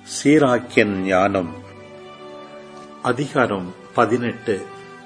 சீராக்கியன் ஞானம் அதிகாரம் பதினெட்டு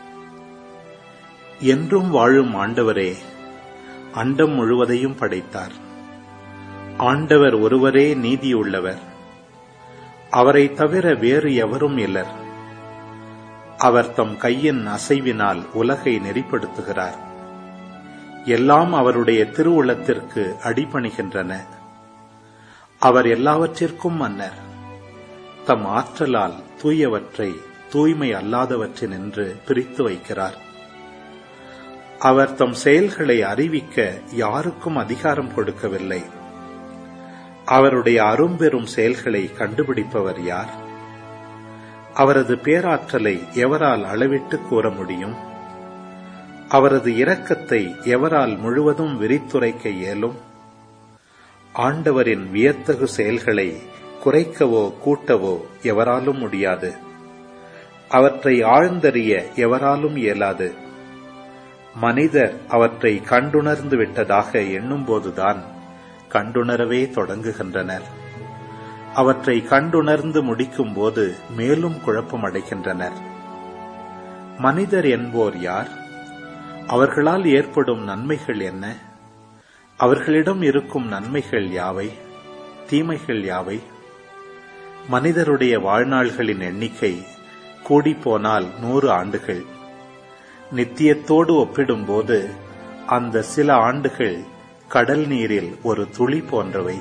என்றும் வாழும் ஆண்டவரே அண்டம் முழுவதையும் படைத்தார் ஆண்டவர் ஒருவரே நீதியுள்ளவர் அவரை தவிர வேறு எவரும் இல்லர் அவர் தம் கையின் அசைவினால் உலகை நெறிப்படுத்துகிறார் எல்லாம் அவருடைய திருவுளத்திற்கு அடிபணிகின்றன அவர் எல்லாவற்றிற்கும் மன்னர் தம் ஆற்றலால் தூயவற்றை தூய்மை அல்லாதவற்றினின்று பிரித்து வைக்கிறார் அவர் தம் செயல்களை அறிவிக்க யாருக்கும் அதிகாரம் கொடுக்கவில்லை அவருடைய அரும்பெரும் செயல்களை கண்டுபிடிப்பவர் யார் அவரது பேராற்றலை எவரால் அளவிட்டு கூற முடியும் அவரது இரக்கத்தை எவரால் முழுவதும் விரித்துரைக்க இயலும் ஆண்டவரின் வியத்தகு செயல்களை குறைக்கவோ கூட்டவோ எவராலும் முடியாது அவற்றை ஆழ்ந்தறிய எவராலும் இயலாது மனிதர் அவற்றை கண்டுணர்ந்து விட்டதாக எண்ணும்போதுதான் கண்டுணரவே தொடங்குகின்றனர் அவற்றை கண்டுணர்ந்து முடிக்கும் போது மேலும் குழப்பம் அடைகின்றனர் மனிதர் என்போர் யார் அவர்களால் ஏற்படும் நன்மைகள் என்ன அவர்களிடம் இருக்கும் நன்மைகள் யாவை தீமைகள் யாவை மனிதருடைய வாழ்நாள்களின் எண்ணிக்கை கூடிப்போனால் நூறு ஆண்டுகள் நித்தியத்தோடு ஒப்பிடும்போது அந்த சில ஆண்டுகள் கடல் நீரில் ஒரு துளி போன்றவை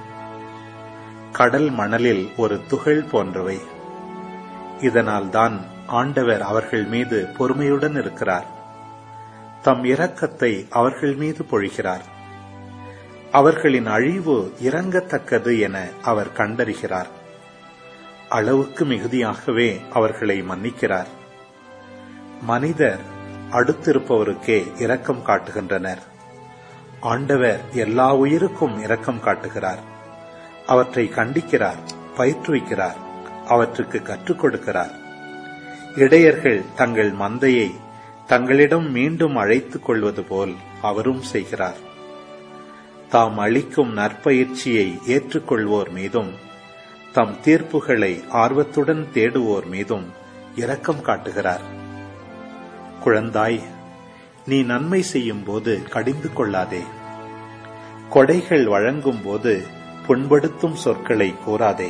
கடல் மணலில் ஒரு துகள் போன்றவை இதனால்தான் ஆண்டவர் அவர்கள் மீது பொறுமையுடன் இருக்கிறார் தம் இரக்கத்தை அவர்கள் மீது பொழிகிறார் அவர்களின் அழிவு இறங்கத்தக்கது என அவர் கண்டறிகிறார் அளவுக்கு மிகுதியாகவே அவர்களை மன்னிக்கிறார் மனிதர் அடுத்திருப்பவருக்கே இரக்கம் காட்டுகின்றனர் ஆண்டவர் எல்லா உயிருக்கும் இரக்கம் காட்டுகிறார் அவற்றை கண்டிக்கிறார் பயிற்றுவிக்கிறார் அவற்றுக்கு கற்றுக் கொடுக்கிறார் இடையர்கள் தங்கள் மந்தையை தங்களிடம் மீண்டும் அழைத்துக் கொள்வது போல் அவரும் செய்கிறார் தாம் அளிக்கும் நற்பயிற்சியை ஏற்றுக்கொள்வோர் மீதும் தம் தீர்ப்புகளை ஆர்வத்துடன் தேடுவோர் மீதும் இரக்கம் காட்டுகிறார் குழந்தாய் நீ நன்மை செய்யும் போது கடிந்து கொள்ளாதே கொடைகள் வழங்கும் போது புண்படுத்தும் சொற்களை கூறாதே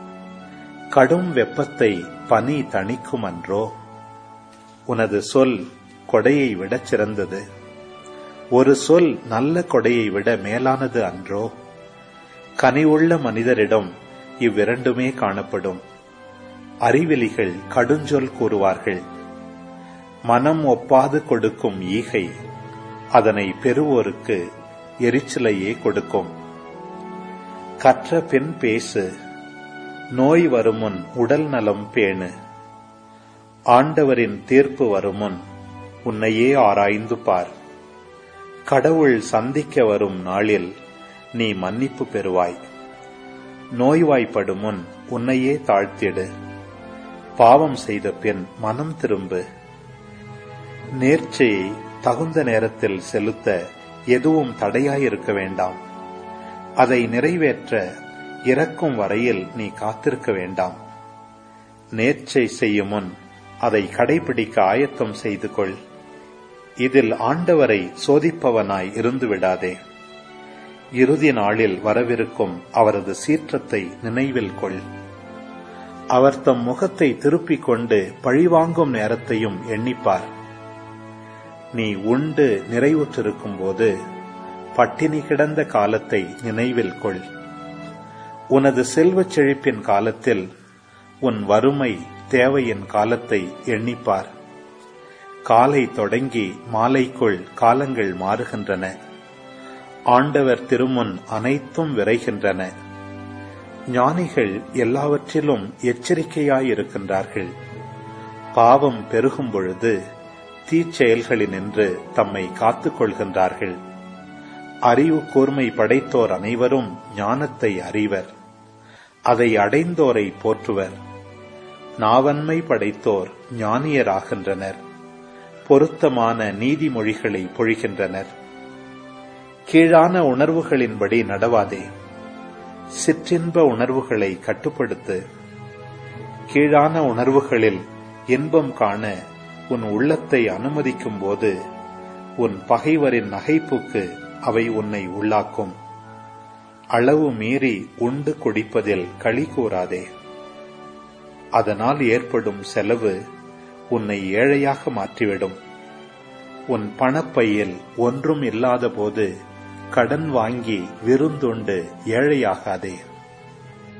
கடும் வெப்பத்தை பனி தணிக்கும் அன்றோ உனது சொல் கொடையை விடச் சிறந்தது ஒரு சொல் நல்ல கொடையை விட மேலானது அன்றோ கனிவுள்ள மனிதரிடம் இவ்விரண்டுமே காணப்படும் அறிவிலிகள் கடுஞ்சொல் கூறுவார்கள் மனம் ஒப்பாது கொடுக்கும் ஈகை அதனை பெறுவோருக்கு எரிச்சலையே கொடுக்கும் கற்ற பின் பேசு நோய் வருமுன் உடல் நலம் பேணு ஆண்டவரின் தீர்ப்பு வருமுன் உன்னையே ஆராய்ந்து பார் கடவுள் சந்திக்க வரும் நாளில் நீ மன்னிப்பு பெறுவாய் நோய்வாய்ப்படும் முன் உன்னையே தாழ்த்திடு பாவம் செய்த பின் மனம் திரும்பு நேர்ச்சையை தகுந்த நேரத்தில் செலுத்த எதுவும் தடையாயிருக்க வேண்டாம் அதை நிறைவேற்ற இறக்கும் வரையில் நீ காத்திருக்க வேண்டாம் நேர்ச்சை செய்யும் முன் அதை கடைபிடிக்க ஆயத்தம் செய்து கொள் இதில் ஆண்டவரை சோதிப்பவனாய் இருந்து விடாதே இறுதி நாளில் வரவிருக்கும் அவரது சீற்றத்தை நினைவில் கொள் அவர் தம் முகத்தை திருப்பிக் கொண்டு பழிவாங்கும் நேரத்தையும் எண்ணிப்பார் நீ உண்டு நிறைவுற்றிருக்கும் போது பட்டினி கிடந்த காலத்தை நினைவில் கொள் உனது செல்வச் செழிப்பின் காலத்தில் உன் வறுமை தேவையின் காலத்தை எண்ணிப்பார் காலை தொடங்கி மாலைக்குள் காலங்கள் மாறுகின்றன ஆண்டவர் திருமுன் அனைத்தும் விரைகின்றன ஞானிகள் எல்லாவற்றிலும் எச்சரிக்கையாயிருக்கின்றார்கள் பாவம் பெருகும் பொழுது தீச்செயல்களினின்று தம்மை காத்துக் கொள்கின்றார்கள் அறிவு கூர்மை படைத்தோர் அனைவரும் ஞானத்தை அறிவர் அதை அடைந்தோரை போற்றுவர் நாவன்மை படைத்தோர் ஞானியராகின்றனர் பொருத்தமான நீதிமொழிகளை பொழிகின்றனர் கீழான உணர்வுகளின்படி நடவாதே சிற்றின்ப உணர்வுகளை கட்டுப்படுத்து கீழான உணர்வுகளில் இன்பம் காண உன் உள்ளத்தை அனுமதிக்கும் போது உன் பகைவரின் நகைப்புக்கு அவை உன்னை உள்ளாக்கும் அளவு மீறி உண்டு குடிப்பதில் களி கூறாதே அதனால் ஏற்படும் செலவு உன்னை ஏழையாக மாற்றிவிடும் உன் பணப்பையில் ஒன்றும் இல்லாத போது கடன் வாங்கி விருந்துண்டு ஏழையாகாதே